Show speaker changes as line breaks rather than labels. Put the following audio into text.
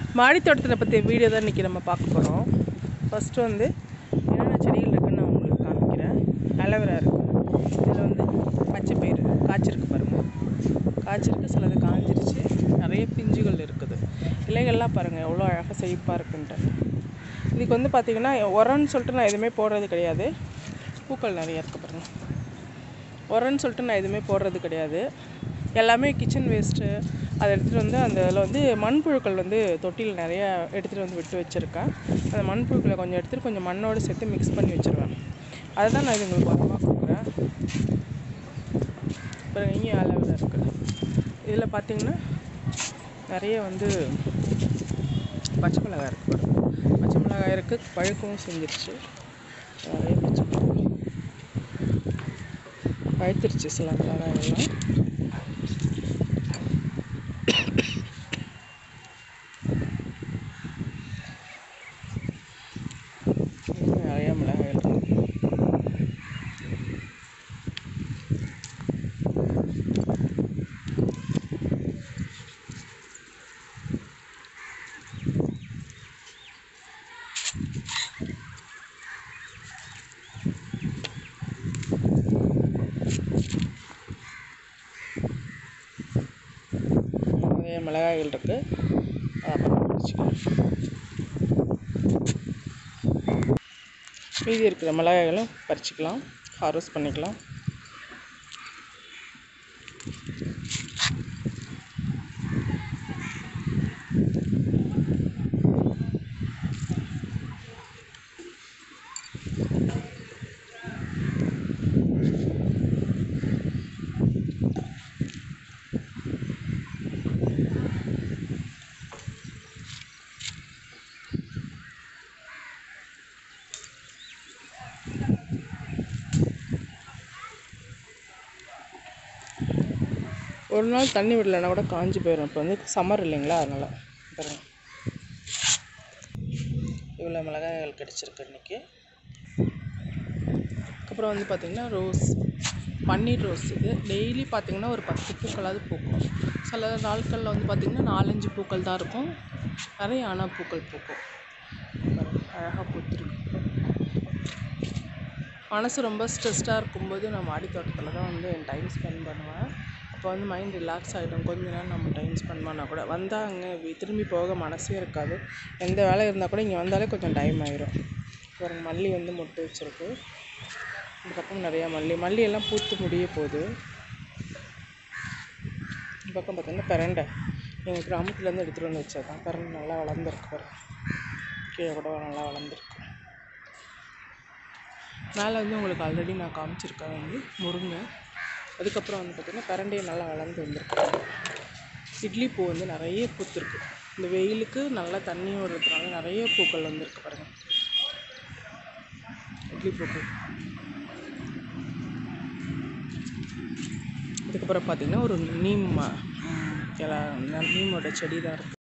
மாடி தோட்டத்தை பற்றி வீடியோ தான் இன்றைக்கி நம்ம பார்க்க போகிறோம் ஃபஸ்ட்டு வந்து என்னென்ன செடிகள் இருக்குன்னு நான் உங்களுக்கு காமிக்கிறேன் அலோவேரா இருக்குது இதில் வந்து பச்சை பயிறு காய்ச்சிருக்கு பாருங்கள் காய்ச்சிருக்கு சிலது காஞ்சிருச்சு நிறைய பிஞ்சுகள் இருக்குது இலைகள்லாம் பாருங்கள் எவ்வளோ அழகாக செழிப்பாக இருக்குன்ட்டு இதுக்கு வந்து பார்த்திங்கன்னா உரம்னு சொல்லிட்டு நான் எதுவுமே போடுறது கிடையாது பூக்கள் நிறைய இருக்குது பாருங்கள் உரம்னு சொல்லிட்டு நான் எதுவுமே போடுறது கிடையாது எல்லாமே கிச்சன் வேஸ்ட்டு அதை எடுத்துகிட்டு வந்து அந்த இதில் வந்து மண்புழுக்கள் வந்து தொட்டியில் நிறைய எடுத்துகிட்டு வந்து விட்டு வச்சுருக்கேன் அந்த மண்புழுக்களை கொஞ்சம் எடுத்துகிட்டு கொஞ்சம் மண்ணோடு சேர்த்து மிக்ஸ் பண்ணி வச்சுருவேன் அதை தான் நான் இது உங்களுக்கு உரமாக கொடுக்குறேன் அப்புறம் இங்கே அளவில் இருக்குது இதில் பார்த்தீங்கன்னா நிறைய வந்து பச்சை மிளகாய் இருக்குது பாருங்க பச்சை மிளகாய் இருக்குது பழுக்கவும் செஞ்சிருச்சு நிறைய பச்சை மிளகாய் பழுத்துருச்சு சில மிளகாயெல்லாம் இன்னும் நிறைய மிளகாய் இருக்கு நிறைய மிளகாய்கள் இருக்குது அப்புறம் பறிச்சுக்கலாம் மீதி இருக்கிற மிளகாய்களும் பறிச்சுக்கலாம் ஹார்வெஸ்ட் பண்ணிக்கலாம் ஒரு நாள் தண்ணி விடலைன்னா கூட காஞ்சி போயிடும் இப்போ வந்து சம்மர் இல்லைங்களா அதனால் பாருங்க இவ்வளோ மிளகாய்கள் கிடச்சிருக்கு இன்றைக்கி அதுக்கப்புறம் வந்து பார்த்திங்கன்னா ரோஸ் பன்னீர் ரோஸ் இது டெய்லி பார்த்திங்கன்னா ஒரு பத்து பூக்களாவது பூக்கும் சில நாட்களில் வந்து பார்த்திங்கன்னா நாலஞ்சு பூக்கள் தான் இருக்கும் நிறைய ஆனால் பூக்கள் பூக்கும் பாருங்க, அழகாக பூத்துருக்கு மனசு ரொம்ப ஸ்ட்ரெஸ்டாக இருக்கும்போது நான் மாடி தோட்டத்தில் தான் வந்து என் டைம் ஸ்பெண்ட் பண்ணுவேன் அப்போ வந்து மைண்ட் ரிலாக்ஸ் ஆகிடும் கொஞ்ச நேரம் நம்ம டைம் ஸ்பெண்ட் பண்ணால் கூட வந்தால் அங்கே திரும்பி போக மனசே இருக்காது எந்த வேலை இருந்தால் கூட இங்கே வந்தாலே கொஞ்சம் டைம் ஆயிரும் பாருங்க மல்லி வந்து மொட்டு வச்சுருக்கு இந்த பக்கம் நிறையா மல்லி மல்லி எல்லாம் பூத்து முடிய போகுது இந்த பக்கம் பார்த்தீங்கன்னா பிரண்டை எங்கள் கிராமத்துலேருந்து எடுத்துகிட்டு வந்து வச்சதான் பிரண்டை நல்லா வளர்ந்துருக்கு பாருங்க கீழே கூட நல்லா வளர்ந்துருக்கு மேலே வந்து உங்களுக்கு ஆல்ரெடி நான் காமிச்சிருக்கேன் வந்து முருங்கை அதுக்கப்புறம் வந்து பார்த்திங்கன்னா பிரண்டையும் நல்லா வளர்ந்து வந்திருக்கு இட்லி பூ வந்து நிறைய பூத்துருக்கு இந்த வெயிலுக்கு நல்லா தண்ணி விடுறதுனால நிறைய பூக்கள் வந்திருக்கு பாருங்கள் இட்லி பூக்கள் அதுக்கப்புறம் பார்த்திங்கன்னா ஒரு நீம் ம், இலை நீமோட செடி தான் இருக்குது